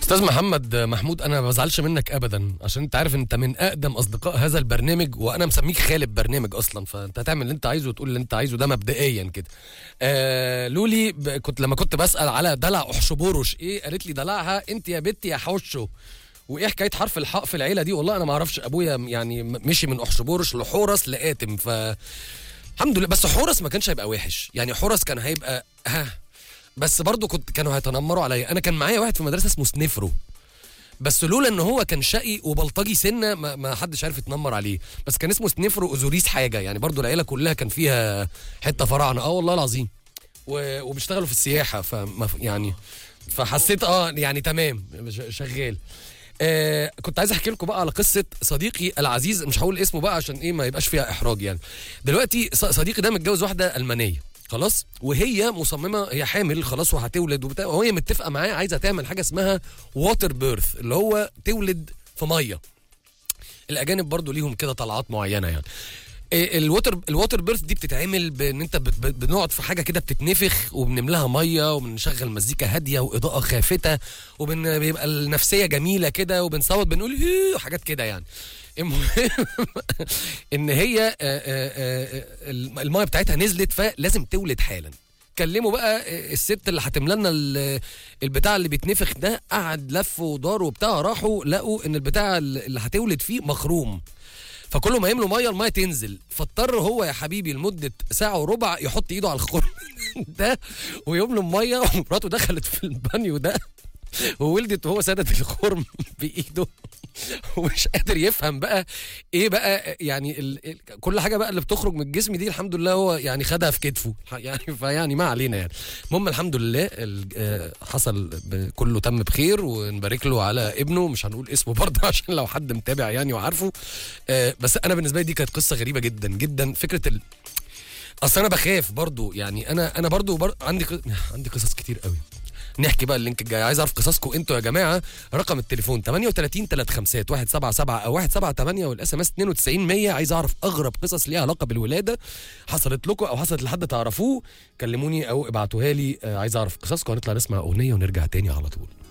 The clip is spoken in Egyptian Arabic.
استاذ محمد محمود انا ما بزعلش منك ابدا عشان انت عارف انت من اقدم اصدقاء هذا البرنامج وانا مسميك خالب برنامج اصلا فانت هتعمل اللي انت عايزه وتقول اللي انت عايزه ده مبدئيا كده آه لولي ب- كنت لما كنت بسال على دلع احشبورش ايه قالت لي دلعها انت يا بنتي يا حوشو وايه حكايه حرف الحاء في العيله دي والله انا ما اعرفش ابويا يعني م- مشي من احشبورش لحورس لآتم ف الحمد لله بس حورس ما كانش هيبقى وحش يعني حورس كان هيبقى ها بس برضو كنت كانوا هيتنمروا عليا انا كان معايا واحد في المدرسه اسمه سنفرو بس لولا ان هو كان شقي وبلطجي سنه ما, ما حدش عارف يتنمر عليه بس كان اسمه سنفرو اوزوريس حاجه يعني برضو العيله كلها كان فيها حته فراعنه اه والله العظيم و- وبيشتغلوا في السياحه فما يعني فحسيت اه يعني تمام ش- شغال آه كنت عايز احكي لكم بقى على قصه صديقي العزيز مش هقول اسمه بقى عشان ايه ما يبقاش فيها احراج يعني دلوقتي ص- صديقي ده متجوز واحده المانيه خلاص وهي مصممه هي حامل خلاص وهتولد وبتاع وهي متفقه معاه عايزه تعمل حاجه اسمها واتر بيرث اللي هو تولد في ميه الاجانب برضو ليهم كده طلعات معينه يعني إيه الوتر الواتر بيرث دي بتتعمل بان انت بت- بت- بنقعد في حاجه كده بتتنفخ وبنملاها ميه وبنشغل مزيكا هاديه واضاءه خافته وبيبقى النفسيه جميله كده وبنصوت بنقول هي وحاجات كده يعني المهم ان هي آه، آه، آه، الميه بتاعتها نزلت فلازم تولد حالا كلموا بقى الست اللي هتملى لنا ال- البتاع اللي بيتنفخ ده قعد لف ودار وبتاع راحوا لقوا ان البتاع اللي هتولد فيه مخروم فكل ما يملوا ميه الميه تنزل فاضطر هو يا حبيبي لمده ساعه وربع يحط ايده على الخرم ده ويملوا ميه ومراته دخلت في البانيو ده وولدت وهو سدد الخرم بايده ومش قادر يفهم بقى ايه بقى يعني ال... ال... كل حاجه بقى اللي بتخرج من الجسم دي الحمد لله هو يعني خدها في كتفه يعني فيعني ما علينا يعني المهم الحمد لله ال... آه، حصل ب... كله تم بخير ونبارك له على ابنه مش هنقول اسمه برضه عشان لو حد متابع يعني وعارفه آه، بس انا بالنسبه لي دي كانت قصه غريبه جدا جدا فكره ال... اصل انا بخاف برضو يعني انا انا برضو, برضو عندي ق- عندي قصص كتير قوي نحكي بقى اللينك الجاي عايز اعرف قصصكم انتوا يا جماعه رقم التليفون 38 35 177 او 178 والاس ام اس 92 100 عايز اعرف اغرب قصص ليها علاقه بالولاده حصلت لكم او حصلت لحد تعرفوه كلموني او ابعتوها لي آه، عايز اعرف قصصكم هنطلع نسمع اغنيه ونرجع تاني على طول